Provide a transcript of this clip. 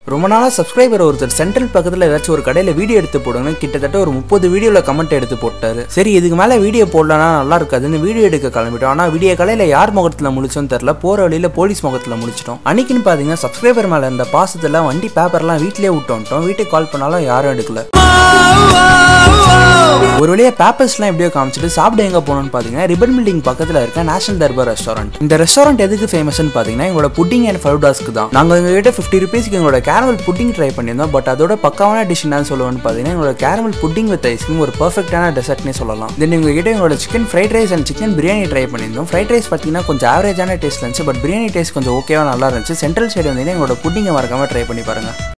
ரொம்ப நாளாக சப்ஸ்கிரைபர் ஒருத்தர் சென்ட்ரல் பக்கத்தில் ஏதாச்சும் ஒரு கடையில் வீடியோ எடுத்து போடுங்க கிட்டத்தட்ட ஒரு முப்பது வீடியோவில் கமெண்ட் எடுத்து போட்டாரு சரி இதுக்கு மேலே வீடியோ போடலனா நல்லா இருக்காதுன்னு வீடியோ எடுக்க கிளம்பிட்டோம் ஆனால் வீடியோ கடையில் யார் முகத்தில் முடிச்சோன்னு தெரில போகிற வழியில் போலீஸ் முகத்தில் முடிச்சிட்டோம் அன்னைக்குன்னு பார்த்தீங்கன்னா சப்ஸ்கிரைபர் மேலே இருந்த பாசத்தில் வண்டி பேப்பர்லாம் வீட்டிலே விட்டு வந்துட்டோம் வீட்டுக்கு கால் பண்ணாலும் யாரும் எடுக்கல ஒரு வழியா பேப்பர்ஸ்லாம் எப்படியோ காமிச்சிட்டு சாப்பிட எங்க போகணும்னு பாத்தீங்கன்னா ரிபன் பில்டிங் பக்கத்துல இருக்க நேஷனல் தர்பார் ரெஸ்டாரண்ட் இந்த ரெஸ்டாரண்ட் எதுக்கு ஃபேமஸ்னு பாத்தீங்கன்னா எங்களோட புட்டிங் அண்ட் ஃபலூடாஸ்க்கு தான் நாங்க எங்ககிட்ட ஃபிஃப்டி ருபீஸ்க்கு எங்களோட கேரமல் புட்டிங் ட்ரை பண்ணியிருந்தோம் பட் அதோட பக்காவான டிஷ் என்னன்னு சொல்லுவோம்னு பாத்தீங்கன்னா எங்களோட கேரமல் புட்டிங் வித் ஐஸ்கிரீம் ஒரு பர்ஃபெக்டான டெசர்ட்னே சொல்லலாம் தென் எங்க கிட்ட எங்களோட chicken fried rice and chicken biryani try பண்ணியிருந்தோம் ஃப்ரைட் ரைஸ் பார்த்தீங்கன்னா கொஞ்சம் ஆவரேஜான டேஸ்ட் இருந்துச்சு பட் பிரியாணி டேஸ்ட் கொஞ்சம் ஓகேவா நல்லா இருந்துச்சு சென்ட்ரல் சைடு வந்தீங்கன்னா எங்களோட புட்டிங்கை மறக்காம ட்ரை பண்ணி பாருங்க